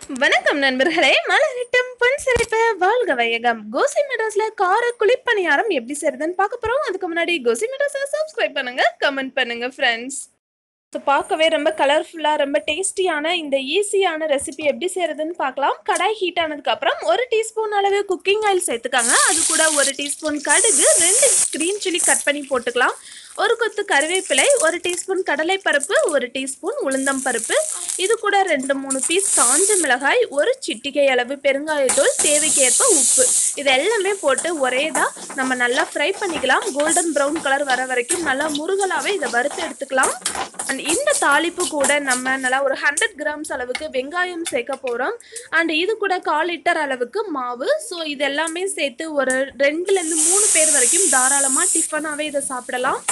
வணக்கம் நண்பர்களே மலரிட்டம் பொன் சிரிப்பு வாழ்க வையகம் கோசி மெடாஸ்ல கார குளிப்பணியாரம் எப்படி செய்யறதுன்னு பார்க்க போறோம் அதுக்கு முன்னாடி கோசி மெடாஸை சப்ஸ்கிரைப் பண்ணுங்க கமெண்ட் பண்ணுங்க ஃப்ரெண்ட்ஸ் ஸோ பார்க்கவே ரொம்ப கலர்ஃபுல்லாக ரொம்ப டேஸ்டியான இந்த ஈஸியான ரெசிபி எப்படி செய்கிறதுன்னு பார்க்கலாம் கடாய் ஹீட் ஆனதுக்கப்புறம் ஒரு டீஸ்பூன் அளவு குக்கிங் ஆயில் சேர்த்துக்காங்க அது கூட ஒரு டீஸ்பூன் கடுகு ரெண்டு க்ரீன் சில்லி கட் பண்ணி போட்டுக்கலாம் ஒரு கொத்து கருவேப்பிலை ஒரு டீஸ்பூன் கடலைப்பருப்பு ஒரு டீஸ்பூன் உளுந்தம் பருப்பு இது கூட ரெண்டு மூணு பீஸ் காஞ்ச மிளகாய் ஒரு சிட்டிகை அளவு பெருங்காயத்தூள் தேவைக்கேற்ப உப்பு இது எல்லாமே போட்டு ஒரேதா நம்ம நல்லா ஃப்ரை பண்ணிக்கலாம் கோல்டன் ப்ரௌன் கலர் வர வரைக்கும் நல்லா முருகலாகவே இதை வறுத்து எடுத்துக்கலாம் அண்ட் இந்த தாளிப்பு கூட நம்ம நல்லா ஒரு ஹண்ட்ரட் கிராம்ஸ் அளவுக்கு வெங்காயம் சேர்க்க போகிறோம் அண்ட் இது கூட கால் லிட்டர் அளவுக்கு மாவு ஸோ இது எல்லாமே சேர்த்து ஒரு ரெண்டுலேருந்து மூணு பேர் வரைக்கும் தாராளமாக டிஃபனாகவே இதை சாப்பிடலாம்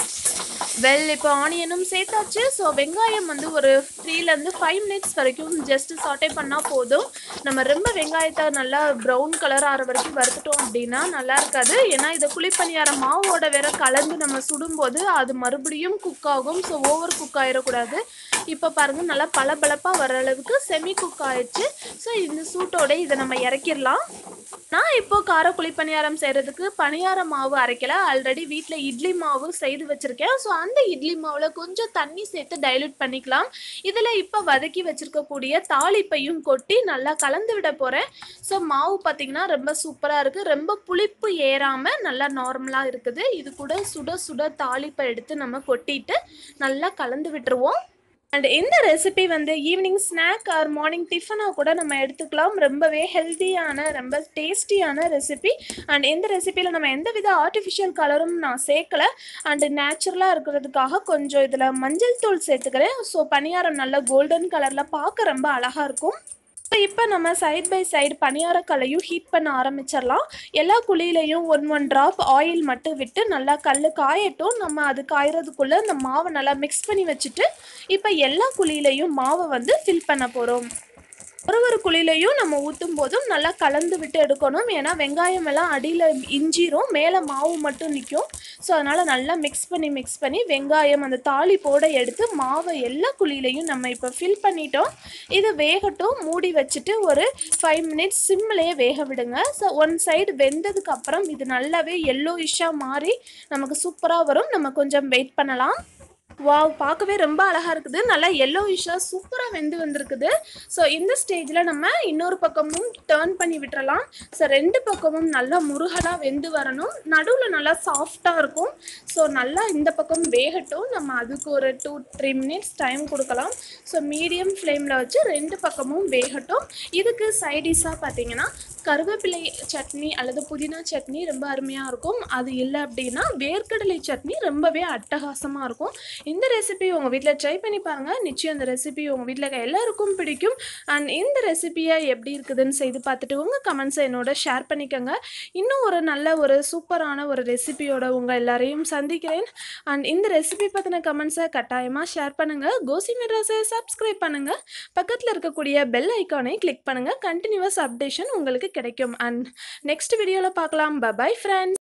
வெல் இப்போ ஆனியனும் சேர்த்தாச்சு ஸோ வெங்காயம் வந்து ஒரு த்ரீலேருந்து ஃபைவ் மினிட்ஸ் வரைக்கும் ஜஸ்ட் சாட்டே பண்ணால் போதும் நம்ம ரொம்ப வெங்காயத்தை நல்லா ப்ரௌன் கலர் ஆகிற வரைக்கும் வறுத்துட்டோம் அப்படின்னா நல்லா இருக்காது ஏன்னா இதை குழிப்பணியார மாவோட வேற கலந்து நம்ம சுடும்போது அது மறுபடியும் குக் ஆகும் ஸோ ஓவர் குக் ஆயிடக்கூடாது இப்போ பாருங்கள் நல்லா பளபளப்பாக வர அளவுக்கு செமி குக் ஆயிடுச்சு ஸோ இந்த சூட்டோட இதை நம்ம இறக்கிடலாம் நான் இப்போ காரக்குழி பணியாரம் செய்கிறதுக்கு பணியார மாவு அரைக்கல ஆல்ரெடி வீட்டில் இட்லி மாவு செய்து வச்சுருக்கேன் ஸோ அந்த இட்லி மாவில் கொஞ்சம் தண்ணி சேர்த்து டைல்யூட் பண்ணிக்கலாம் இதில் இப்போ வதக்கி வச்சுருக்கக்கூடிய தாளிப்பையும் கொட்டி நல்லா கலந்து விட போகிறேன் ஸோ மாவு பார்த்திங்கன்னா ரொம்ப சூப்பராக இருக்குது ரொம்ப புளிப்பு ஏறாமல் நல்லா நார்மலாக இருக்குது இது கூட சுட சுட தாளிப்பை எடுத்து நம்ம கொட்டிட்டு நல்லா கலந்து விட்டுருவோம் அண்ட் இந்த ரெசிபி வந்து ஈவினிங் ஸ்நாக் ஆர் மார்னிங் டிஃபனாக கூட நம்ம எடுத்துக்கலாம் ரொம்பவே ஹெல்த்தியான ரொம்ப டேஸ்டியான ரெசிபி அண்ட் இந்த ரெசிபியில் நம்ம எந்த வித ஆர்டிஃபிஷியல் கலரும் நான் சேர்க்கல அண்டு நேச்சுரலாக இருக்கிறதுக்காக கொஞ்சம் இதில் மஞ்சள் தூள் சேர்த்துக்கிறேன் ஸோ பணியாரம் நல்லா கோல்டன் கலரில் பார்க்க ரொம்ப அழகாக இருக்கும் இப்போ நம்ம சைட் பை சைடு பணியார கல்லையும் ஹீட் பண்ண ஆரம்பிச்சிடலாம் எல்லா குழியிலையும் ஒன் ஒன் ட்ராப் ஆயில் மட்டும் விட்டு நல்லா கல் காயட்டும் நம்ம அது காயறதுக்குள்ளே இந்த மாவை நல்லா மிக்ஸ் பண்ணி வச்சுட்டு இப்போ எல்லா குழியிலையும் மாவை வந்து ஃபில் பண்ண போகிறோம் ஒரு ஒரு குழிலையும் நம்ம ஊற்றும் போதும் நல்லா கலந்து விட்டு எடுக்கணும் ஏன்னா வெங்காயம் எல்லாம் அடியில் இஞ்சிரும் மேலே மாவு மட்டும் நிற்கும் ஸோ அதனால் நல்லா மிக்ஸ் பண்ணி மிக்ஸ் பண்ணி வெங்காயம் அந்த தாளிப்போட எடுத்து மாவை எல்லா குழியிலையும் நம்ம இப்போ ஃபில் பண்ணிட்டோம் இது வேகட்டும் மூடி வச்சுட்டு ஒரு ஃபைவ் மினிட்ஸ் சிம்மிலேயே வேக விடுங்க ஸோ ஒன் சைடு வெந்ததுக்கு அப்புறம் இது நல்லாவே எல்லோயிஷாக மாறி நமக்கு சூப்பராக வரும் நம்ம கொஞ்சம் வெயிட் பண்ணலாம் வாவ் பார்க்கவே ரொம்ப அழகாக இருக்குது நல்லா எல்லோயிஷாக சூப்பராக வெந்து வந்திருக்குது ஸோ இந்த ஸ்டேஜில் நம்ம இன்னொரு பக்கமும் டேர்ன் பண்ணி விட்டுறலாம் ஸோ ரெண்டு பக்கமும் நல்லா முருகலாக வெந்து வரணும் நடுவில் நல்லா சாஃப்டாக இருக்கும் ஸோ நல்லா இந்த பக்கம் வேகட்டும் நம்ம அதுக்கு ஒரு டூ த்ரீ மினிட்ஸ் டைம் கொடுக்கலாம் ஸோ மீடியம் ஃப்ளேமில் வச்சு ரெண்டு பக்கமும் வேகட்டும் இதுக்கு சைடிஷாக பார்த்தீங்கன்னா கருவேப்பிலை சட்னி அல்லது புதினா சட்னி ரொம்ப அருமையாக இருக்கும் அது இல்லை அப்படின்னா வேர்க்கடலை சட்னி ரொம்பவே அட்டகாசமாக இருக்கும் இந்த ரெசிபி உங்கள் வீட்டில் ட்ரை பண்ணி பாருங்கள் நிச்சயம் இந்த ரெசிபி உங்கள் வீட்டில் இருக்க எல்லாருக்கும் பிடிக்கும் அண்ட் இந்த ரெசிபியை எப்படி இருக்குதுன்னு செய்து பார்த்துட்டு உங்கள் கமெண்ட்ஸை என்னோட ஷேர் பண்ணிக்கோங்க இன்னும் ஒரு நல்ல ஒரு சூப்பரான ஒரு ரெசிபியோட உங்கள் எல்லாரையும் சந்திக்கிறேன் அண்ட் இந்த ரெசிபி பற்றின கமெண்ட்ஸை கட்டாயமாக ஷேர் பண்ணுங்கள் கோசி மெட்ராஸை சப்ஸ்கிரைப் பண்ணுங்கள் பக்கத்தில் இருக்கக்கூடிய பெல் ஐக்கானை கிளிக் பண்ணுங்கள் கண்டினியூஸ் அப்டேஷன் உங்களுக்கு கிடைக்கும் அண்ட் நெக்ஸ்ட் வீடியோவில் பார்க்கலாம் பபாய் ஃப்ரெண்ட்